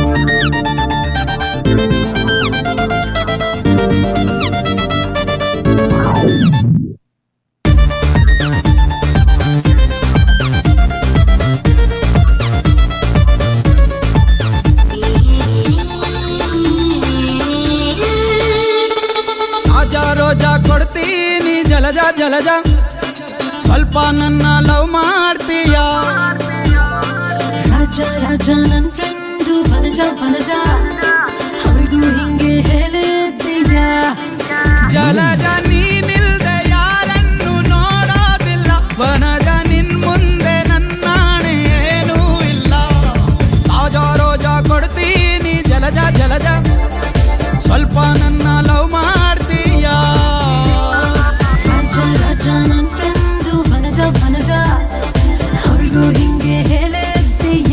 ತಾಜಾ ರೋಜಾ ಕೊಡ್ತೀನಿ ಜಲಜ ಜಲಜ ಸ್ವಲ್ಪ ನನ್ನ ಲವ್ ಮಾಡ್ತೀಯ ರಾಜ ರಾಜ ನನ್ ಫ್ರೆಂಡು ಬನಜ ಬನಜ ಅವ್ರಿಗೂ ಹಿಂಗೆ ಹೇಳಿದ್ದೀಯ ಜಲಜ ನೀನಿಲ್ದೆ ಯಾರನ್ನು ನೋಡೋದಿಲ್ಲ ವನಜ ನಿನ್ ಮುಂದೆ ನನ್ನಾಣೆ ಏನೂ ಇಲ್ಲ ತಾಜಾ ರೋಜಾ ಕೊಡ್ತೀನಿ ಜಲಜ ಜಲಜ ಸ್ವಲ್ಪ ನನ್ನ ಲವ್ ಮಾಡ್ತೀಯ ರಾಜ ರಾಜ ನನ್ ಫ್ರೆಂಡು ಬನಜ ಬನಜ ಅವ್ರಿಗೂ ಹಿಂಗೆ ಹೇಳಿದ್ದೀಯ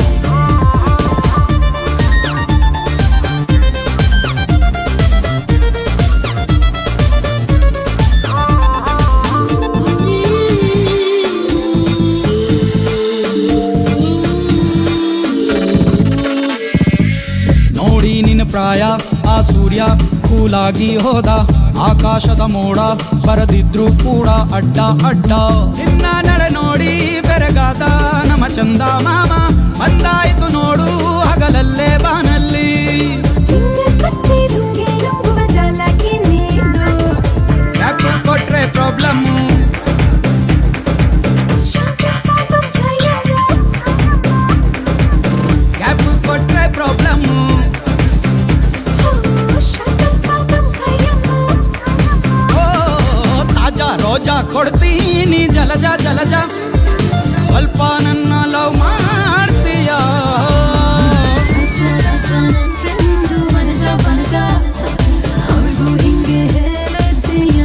ನೋಡಿ ನಿನ್ನ ಪ್ರಾಯ ಆ ಸೂರ್ಯ ಕೂಲಾಗಿ ಹೋದ ಆಕಾಶದ ಮೋಡ ಬರದಿದ್ರು ಕೂಡ ಅಡ್ಡ ಅಡ್ಡ ನಿನ್ನ ನಡೆ ನೋಡಿ ಬೆರಗಾದ ನಮ್ಮ ಚಂದ ಮಾಮ ಬಂದಾಯ್ತು ನೋಡು ಹಗಲಲ್ಲೇ ಬಾನಲ್ಲಿ ಹಿಂಗೆ ಕಚ್ಚಿ ನುಂಗಿ ನುಂಗುವ ಜಾಲಕಿ ನೀನು ಯಾಕೆ ಕೊಟ್ರೆ ಪ್ರಾಬ್ಲಮ್ಮು ಶಾಂತವಾದ ಕೈಯನ್ನು ಗ್ಯಾಪ್ ಕೊಟ್ರೆ ಪ್ರಾಬ್ಲಮ್ಮು ಶಾಂತವಾದ ಕೈಯನ್ನು ಓ ತಾಜಾ ರೋಜಾ ಕೊಡ್ತೀನಿ ಜಲಜ ಜಲಜ ಸ್ವಲ್ಪ ನನ್ನ ಲವ್ ಮಾಡ್ತೀಯ ರಾಜ ರಾಜ ನನ್ ಫ್ರೆಂಡು ಬನಜ ಬನಜ ಅವ್ರಿಗೂ ಹಿಂಗೆ ಹೇಳಿದ್ದೀಯ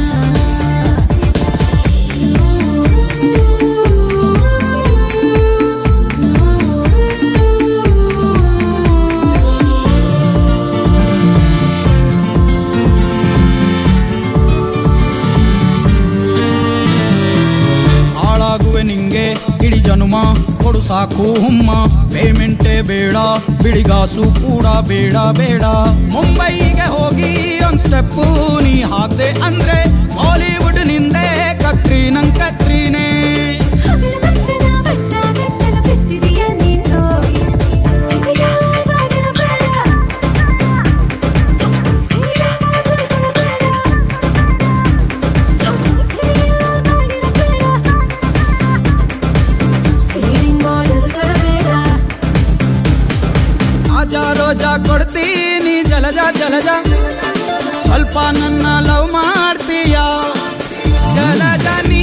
ಹಾಳಾಗುವೆ ನಿಂಗೆ ಇಡೀ ಜನುಮ ಕೊಡು ಸಾಕು ಹುಮ್ಮ ಪೇಮೆಂಟೇ ಬೇಡ ಬಿಡಿಗಾಸು ಕೂಡ ಬೇಡ ಬೇಡ ಮುಂಬೈಗೆ ಹೋಗಿ ಒಂದ್ ಸ್ಟೆಪ್ಪು ನೀ ಹಾಕ್ದೆ ಅಂದ್ರೆ ಬಾಲಿವುಡ್ ನಿಂದೆ ಕತ್ರಿ ನಂಗ್ ಕತ್ರಿನೇ ಹಗಲಗಟ್ಟನ ಬಟ್ಟ ಗಟ್ಟನ ಬಿಟ್ಟಿದೀಯ ನೀನು ಈಗ ಬಾಗಿನ ಬೇಡ ಈಗ ಬಾಗಿನ ಬೇಡ ಬಾಗಿನ ಬೇಡ ಫೀಲಿಂಗ್ ಬಾಟಲ್ಗಳ ಬೇಡ ತಾಜಾ ರೋಜಾ ಕೊಡ್ತೀನಿ ಜಲಜ ಜಲಜ ಸ್ವಲ್ಪ ನನ್ನ ಲವ್ ಮಾಡ್ತೀಯ ಜಲಜ ನೀ